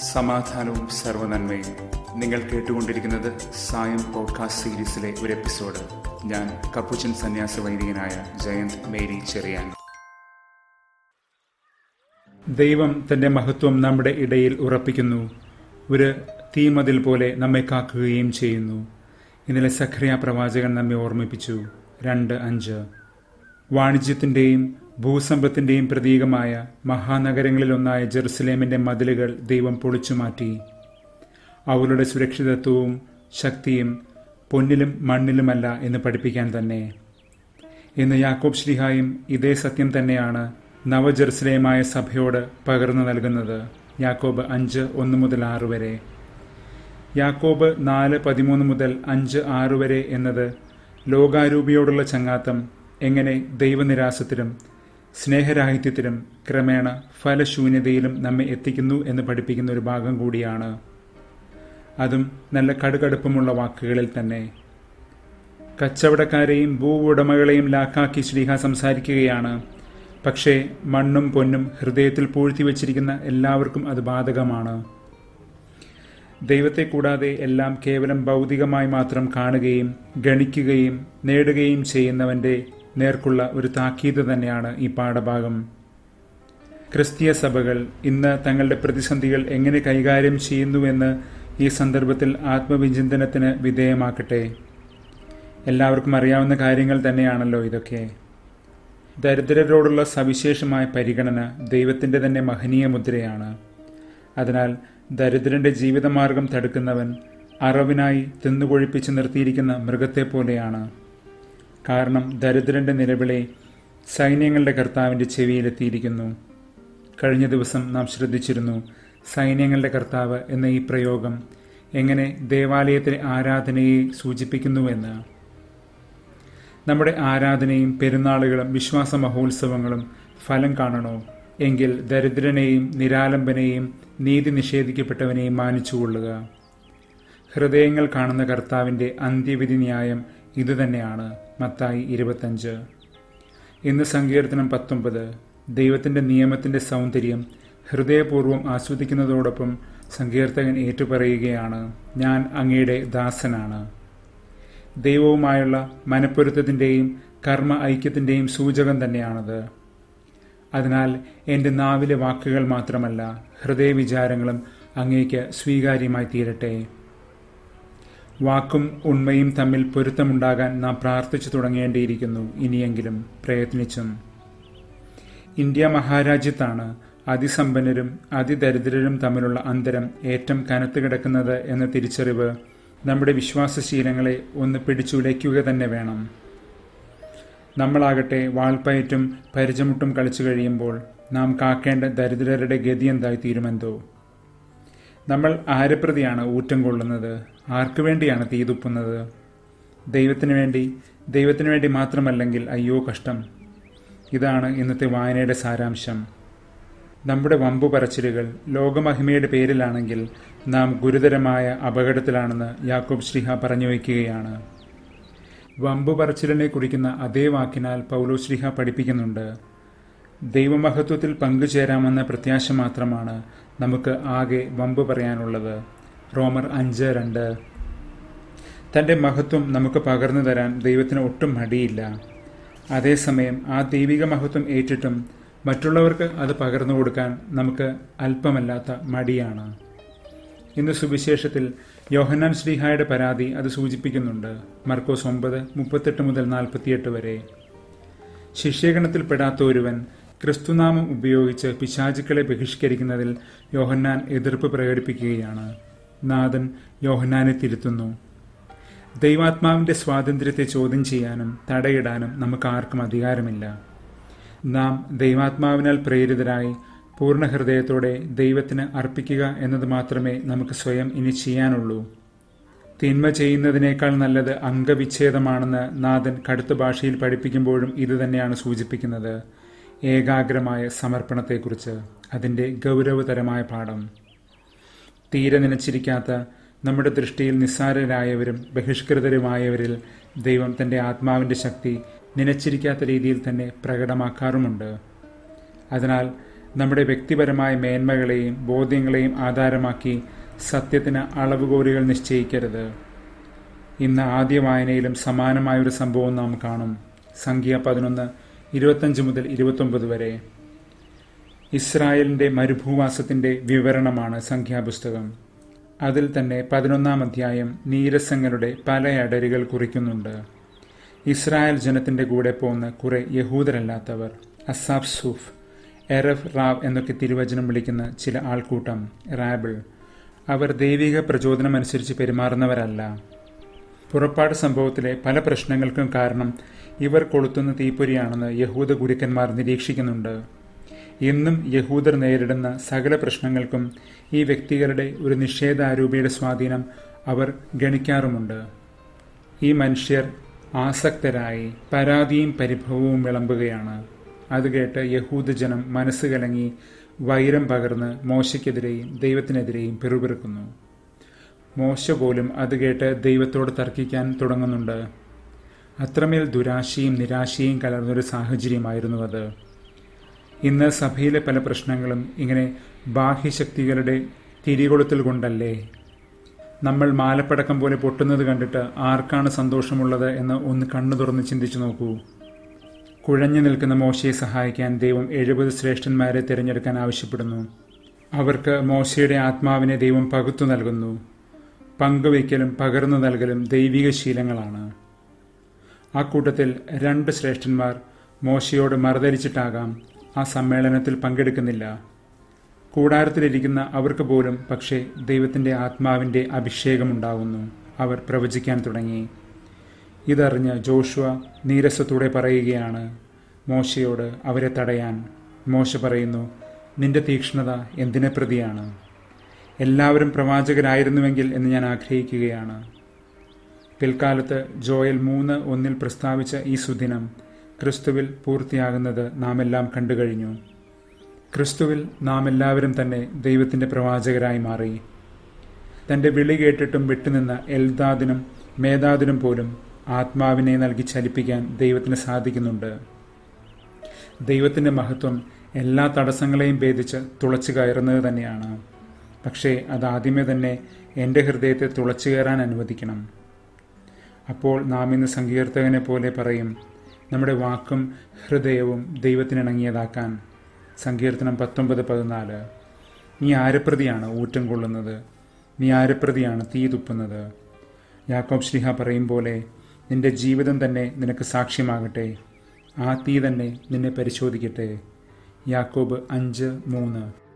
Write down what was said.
സമാധാനവും സർവനന്മയും നിങ്ങൾ കേട്ടുകൊണ്ടിരിക്കുന്നത് സായം പോഡ്കാസ്റ്റ് സീരീസിലെ ഒരു എപ്പിസോഡ് ഞാൻ കപ്പുച്ചൻ സന്യാസ വൈദികനായ ജയന്ത് മേരി ചെറിയാൻ ദൈവം തന്റെ മഹത്വം നമ്മുടെ ഇടയിൽ ഉറപ്പിക്കുന്നു ഒരു തീമതിൽ പോലെ നമ്മെ കാക്കുകയും ചെയ്യുന്നു ഇന്നലെ സഖറിയ പ്രവാചകൻ നമ്മെ ഓർമ്മിപ്പിച്ചു രണ്ട് അഞ്ച് വാണിജ്യത്തിന്റെയും ഭൂസമ്പത്തിന്റെയും പ്രതീകമായ മഹാനഗരങ്ങളിലൊന്നായ ജെറുസലേമിന്റെ മതിലുകൾ ദൈവം പൊളിച്ചുമാറ്റി അവളുടെ സുരക്ഷിതത്വവും ശക്തിയും പൊന്നിലും മണ്ണിലുമല്ല എന്ന് പഠിപ്പിക്കാൻ തന്നെ ഇന്ന് യാക്കോബ് ശ്രീഹായും ഇതേ സത്യം തന്നെയാണ് നവജെറുസലേമായ സഭയോട് പകർന്നു നൽകുന്നത് യാക്കോബ് അഞ്ച് ഒന്ന് മുതൽ ആറ് വരെ യാക്കോബ് നാല് പതിമൂന്ന് മുതൽ അഞ്ച് ആറ് വരെ എന്നത് ലോകാരൂപിയോടുള്ള ചങ്ങാത്തം എങ്ങനെ ദൈവനിരാസത്തിലും സ്നേഹരാഹിത്യത്തിലും ക്രമേണ ഫലശൂന്യതയിലും നമ്മെ എത്തിക്കുന്നു എന്ന് പഠിപ്പിക്കുന്ന ഒരു ഭാഗം കൂടിയാണ് അതും നല്ല കടുകടുപ്പമുള്ള വാക്കുകളിൽ തന്നെ കച്ചവടക്കാരെയും ഭൂവുടമകളെയും ലാക്കാക്കി ശ്രീഹ സംസാരിക്കുകയാണ് പക്ഷേ മണ്ണും പൊന്നും ഹൃദയത്തിൽ പൂഴ്ത്തി വച്ചിരിക്കുന്ന എല്ലാവർക്കും അത് ബാധകമാണ് ദൈവത്തെ കൂടാതെ എല്ലാം കേവലം ഭൗതികമായി മാത്രം കാണുകയും ഗണിക്കുകയും നേടുകയും ചെയ്യുന്നവന്റെ നേർക്കുള്ള ഒരു താക്കീത് തന്നെയാണ് ഈ പാഠഭാഗം ക്രിസ്തീയ സഭകൾ ഇന്ന് തങ്ങളുടെ പ്രതിസന്ധികൾ എങ്ങനെ കൈകാര്യം ചെയ്യുന്നുവെന്ന് ഈ സന്ദർഭത്തിൽ ആത്മവിചിന്തനത്തിന് വിധേയമാക്കട്ടെ എല്ലാവർക്കും അറിയാവുന്ന കാര്യങ്ങൾ തന്നെയാണല്ലോ ഇതൊക്കെ ദരിദ്രരോടുള്ള സവിശേഷമായ പരിഗണന ദൈവത്തിൻ്റെ തന്നെ മഹനീയ മുദ്രയാണ് അതിനാൽ ദരിദ്രന്റെ ജീവിതമാർഗം തടുക്കുന്നവൻ അറവിനായി തിന്നുകൊഴിപ്പിച്ച് നിർത്തിയിരിക്കുന്ന മൃഗത്തെ പോലെയാണ് കാരണം ദരിദ്രന്റെ നിലവിളി സൈന്യങ്ങളുടെ കർത്താവിൻ്റെ ചെവിയിലെത്തിയിരിക്കുന്നു കഴിഞ്ഞ ദിവസം നാം ശ്രദ്ധിച്ചിരുന്നു സൈന്യങ്ങളുടെ കർത്താവ് എന്ന ഈ പ്രയോഗം എങ്ങനെ ദേവാലയത്തിലെ ആരാധനയെ സൂചിപ്പിക്കുന്നുവെന്ന് നമ്മുടെ ആരാധനയും പെരുന്നാളുകളും വിശ്വാസ മഹോത്സവങ്ങളും ഫലം കാണണോ എങ്കിൽ ദരിദ്രനെയും നിരാലംബനെയും നീതി നിഷേധിക്കപ്പെട്ടവനെയും മാനിച്ചുകൊള്ളുക ഹൃദയങ്ങൾ കാണുന്ന കർത്താവിൻ്റെ അന്ത്യവിധി ന്യായം ഇതുതന്നെയാണ് മത്തായി ഇരുപത്തഞ്ച് ഇന്ന് സങ്കീർത്തനം പത്തൊമ്പത് ദൈവത്തിൻ്റെ നിയമത്തിൻ്റെ സൗന്ദര്യം ഹൃദയപൂർവ്വം ആസ്വദിക്കുന്നതോടൊപ്പം സങ്കീർത്തകൻ ഏറ്റുപറയുകയാണ് ഞാൻ അങ്ങയുടെ ദാസനാണ് ദൈവവുമായുള്ള മനപ്പൊരുത്തത്തിൻ്റെയും കർമ്മ ഐക്യത്തിൻ്റെയും സൂചകം തന്നെയാണത് അതിനാൽ എൻ്റെ നാവിലെ വാക്കുകൾ മാത്രമല്ല ഹൃദയവിചാരങ്ങളും അങ്ങേക്ക് സ്വീകാര്യമായി തീരട്ടെ വാക്കും ഉണ്മയും തമ്മിൽ പൊരുത്തമുണ്ടാകാൻ നാം പ്രാർത്ഥിച്ചു തുടങ്ങേണ്ടിയിരിക്കുന്നു ഇനിയെങ്കിലും പ്രയത്നിച്ചും ഇന്ത്യ മഹാരാജ്യത്താണ് അതിസമ്പന്നരും അതിദരിദ്രരും തമ്മിലുള്ള അന്തരം ഏറ്റവും കനത്ത് കിടക്കുന്നത് എന്ന തിരിച്ചറിവ് നമ്മുടെ വിശ്വാസശീലങ്ങളെ ഒന്ന് പിടിച്ചുലയ്ക്കുക തന്നെ വേണം നമ്മളാകട്ടെ വാൾപ്പയറ്റും പരിചമുട്ടും കളിച്ചു കഴിയുമ്പോൾ നാം കാക്കേണ്ട ദരിദ്രരുടെ ഗതി എന്തായി തീരുമെന്തോ നമ്മൾ ആരപ്രതിയാണ് ഊറ്റം കൊള്ളുന്നത് ആർക്കു വേണ്ടിയാണ് തീതുപ്പുന്നത് ദൈവത്തിനു വേണ്ടി ദൈവത്തിനു വേണ്ടി മാത്രമല്ലെങ്കിൽ അയ്യോ കഷ്ടം ഇതാണ് ഇന്നത്തെ വായനയുടെ സാരാംശം നമ്മുടെ വമ്പു പറച്ചിലുകൾ ലോകമഹിമയുടെ പേരിലാണെങ്കിൽ നാം ഗുരുതരമായ അപകടത്തിലാണെന്ന് യാക്കോബ് ശ്രീഹ പറഞ്ഞു വയ്ക്കുകയാണ് വമ്പു പറച്ചിലിനെ കുറിക്കുന്ന അതേ വാക്കിനാൽ പൗലോ ശ്രീഹ പഠിപ്പിക്കുന്നുണ്ട് ദൈവമഹത്വത്തിൽ പങ്കുചേരാമെന്ന പ്രത്യാശ മാത്രമാണ് നമുക്ക് ആകെ വമ്പ് പറയാനുള്ളത് റോമർ അഞ്ച് രണ്ട് തൻ്റെ മഹത്വം നമുക്ക് പകർന്നു തരാൻ ദൈവത്തിന് ഒട്ടും മടിയില്ല അതേസമയം ആ ദൈവിക മഹത്വം ഏറ്റിട്ടും മറ്റുള്ളവർക്ക് അത് പകർന്നു കൊടുക്കാൻ നമുക്ക് അല്പമല്ലാത്ത മടിയാണ് ഇന്ന് സുവിശേഷത്തിൽ യോഹന്നാൻ ശ്രീഹായുടെ പരാതി അത് സൂചിപ്പിക്കുന്നുണ്ട് മർക്കോസ് ഒമ്പത് മുപ്പത്തെട്ട് മുതൽ നാൽപ്പത്തിയെട്ട് വരെ ശിഷ്യഗണത്തിൽപ്പെടാത്ത ഒരുവൻ ക്രിസ്തുനാമം ഉപയോഗിച്ച് പിശാചുക്കളെ ബഹിഷ്കരിക്കുന്നതിൽ യോഹന്നാൻ എതിർപ്പ് പ്രകടിപ്പിക്കുകയാണ് നാഥൻ യോഹന്നാനെ തിരുത്തുന്നു ദൈവാത്മാവിന്റെ സ്വാതന്ത്ര്യത്തെ ചോദ്യം ചെയ്യാനും തടയിടാനും നമുക്ക് ആർക്കും അധികാരമില്ല നാം ദൈവാത്മാവിനാൽ പ്രേരിതരായി പൂർണ്ണ ഹൃദയത്തോടെ ദൈവത്തിന് അർപ്പിക്കുക എന്നത് മാത്രമേ നമുക്ക് സ്വയം ഇനി ചെയ്യാനുള്ളൂ തിന്മ ചെയ്യുന്നതിനേക്കാൾ നല്ലത് അംഗവിച്ഛേദമാണെന്ന് നാഥൻ കടുത്ത ഭാഷയിൽ പഠിപ്പിക്കുമ്പോഴും ഇതുതന്നെയാണ് സൂചിപ്പിക്കുന്നത് ഏകാഗ്രമായ സമർപ്പണത്തെക്കുറിച്ച് അതിൻ്റെ ഗൗരവതരമായ പാഠം തീരെ നനച്ചിരിക്കാത്ത നമ്മുടെ ദൃഷ്ടിയിൽ നിസ്സാരരായവരും ബഹിഷ്കൃതരുമായവരിൽ ദൈവം തൻ്റെ ആത്മാവിൻ്റെ ശക്തി നനച്ചിരിക്കാത്ത രീതിയിൽ തന്നെ പ്രകടമാക്കാറുമുണ്ട് അതിനാൽ നമ്മുടെ വ്യക്തിപരമായ മേന്മകളെയും ബോധ്യങ്ങളെയും ആധാരമാക്കി സത്യത്തിന് അളവുകോലുകൾ നിശ്ചയിക്കരുത് ഇന്ന് ആദ്യ വായനയിലും സമാനമായൊരു സംഭവം നാം കാണും സംഖ്യ പതിനൊന്ന് ഇരുപത്തഞ്ച് മുതൽ ഇരുപത്തൊമ്പത് വരെ ഇസ്രായേലിന്റെ മരുഭൂവാസത്തിന്റെ വിവരണമാണ് സംഖ്യാപുസ്തകം അതിൽ തന്നെ പതിനൊന്നാം അധ്യായം നീരസങ്ങളുടെ പല അടരുകൾ കുറിക്കുന്നുണ്ട് ഇസ്രായേൽ ജനത്തിന്റെ കൂടെ പോന്ന കുറെ യഹൂദരല്ലാത്തവർ അസാബ് സൂഫ് എറഫ് റാവ് എന്നൊക്കെ തിരുവചനം വിളിക്കുന്ന ചില ആൾക്കൂട്ടം റാബിൾ അവർ ദൈവിക പ്രചോദനമനുസരിച്ച് പെരുമാറുന്നവരല്ല പുറപ്പാട് സംഭവത്തിലെ പല പ്രശ്നങ്ങൾക്കും കാരണം ഇവർ കൊളുത്തുന്ന തീപ്പൊരിയാണെന്ന് യഹൂദ ഗുരുക്കന്മാർ നിരീക്ഷിക്കുന്നുണ്ട് ഇന്നും യഹൂദർ നേരിടുന്ന സകല പ്രശ്നങ്ങൾക്കും ഈ വ്യക്തികളുടെ ഒരു നിഷേധാരൂപിയുടെ സ്വാധീനം അവർ ഗണിക്കാറുമുണ്ട് ഈ മനുഷ്യർ ആസക്തരായി പരാതിയും പരിഭവവും വിളമ്പുകയാണ് അത് കേട്ട് യഹൂദജനം മനസ്സ് കലങ്ങി വൈരം പകർന്ന് മോശയ്ക്കെതിരെയും ദൈവത്തിനെതിരെയും പിറുപിറുക്കുന്നു മോശ പോലും അത് കേട്ട് ദൈവത്തോട് തർക്കിക്കാൻ തുടങ്ങുന്നുണ്ട് അത്രമേൽ ദുരാശയും നിരാശയും കലർന്നൊരു സാഹചര്യമായിരുന്നു അത് ഇന്ന് സഭയിലെ പല പ്രശ്നങ്ങളും ഇങ്ങനെ ബാഹ്യശക്തികളുടെ തിരികൊളുത്തൽ കൊണ്ടല്ലേ നമ്മൾ മാലപ്പടക്കം പോലെ പൊട്ടുന്നത് കണ്ടിട്ട് ആർക്കാണ് സന്തോഷമുള്ളത് എന്ന് ഒന്ന് കണ്ണു തുറന്ന് ചിന്തിച്ചു നോക്കൂ കുഴഞ്ഞു നിൽക്കുന്ന മോശയെ സഹായിക്കാൻ ദൈവം എഴുപത് ശ്രേഷ്ഠന്മാരെ തിരഞ്ഞെടുക്കാൻ ആവശ്യപ്പെടുന്നു അവർക്ക് മോശയുടെ ആത്മാവിനെ ദൈവം പകുത്തു നൽകുന്നു പങ്കുവയ്ക്കലും പകർന്നു നൽകലും ദൈവിക ശീലങ്ങളാണ് ആ കൂട്ടത്തിൽ രണ്ട് ശ്രേഷ്ഠന്മാർ മോശയോട് മറുതരിച്ചിട്ടാകാം ആ സമ്മേളനത്തിൽ പങ്കെടുക്കുന്നില്ല കൂടാരത്തിലിരിക്കുന്ന അവർക്ക് പോലും പക്ഷേ ദൈവത്തിൻ്റെ ആത്മാവിൻ്റെ അഭിഷേകമുണ്ടാകുന്നു അവർ പ്രവചിക്കാൻ തുടങ്ങി ഇതറിഞ്ഞ് ജോഷുവ നീരസത്തോടെ പറയുകയാണ് മോശയോട് അവരെ തടയാൻ മോശ പറയുന്നു നിന്റെ തീക്ഷ്ണത എന്തിനെ പ്രതിയാണ് എല്ലാവരും പ്രവാചകരായിരുന്നുവെങ്കിൽ എന്ന് ഞാൻ ആഗ്രഹിക്കുകയാണ് പിൽക്കാലത്ത് ജോയൽ മൂന്ന് ഒന്നിൽ പ്രസ്താവിച്ച ഈ സുദിനം ക്രിസ്തുവിൽ പൂർത്തിയാകുന്നത് നാം എല്ലാം കണ്ടുകഴിഞ്ഞു ക്രിസ്തുവിൽ നാം എല്ലാവരും തന്നെ ദൈവത്തിൻ്റെ പ്രവാചകരായി മാറി തൻ്റെ വിളി കേട്ടിട്ടും വിട്ടുനിന്ന എൽദാദിനും മേധാദിനും പോലും ആത്മാവിനെ നൽകി ചലിപ്പിക്കാൻ ദൈവത്തിന് സാധിക്കുന്നുണ്ട് ദൈവത്തിൻ്റെ മഹത്വം എല്ലാ തടസ്സങ്ങളെയും ഭേദിച്ച് തുളച്ചു കയറുന്നത് തന്നെയാണ് പക്ഷേ അതാദ്യമേ തന്നെ എൻ്റെ ഹൃദയത്തെ തുളച്ചു കയറാൻ അനുവദിക്കണം അപ്പോൾ നാം ഇന്ന് സങ്കീർത്തകനെ പോലെ പറയും നമ്മുടെ വാക്കും ഹൃദയവും ദൈവത്തിനിണങ്ങിയതാക്കാൻ സങ്കീർത്തനം പത്തൊമ്പത് പതിനാല് നീ ആരപ്രതിയാണ് ഊറ്റം കൊള്ളുന്നത് നീ ആരപ്രതിയാണ് തീ തുപ്പുന്നത് യാക്കോബ് ശ്രീഹ പറയും പോലെ നിന്റെ ജീവിതം തന്നെ നിനക്ക് സാക്ഷ്യമാകട്ടെ ആ തീ തന്നെ നിന്നെ പരിശോധിക്കട്ടെ യാക്കോബ് അഞ്ച് മൂന്ന്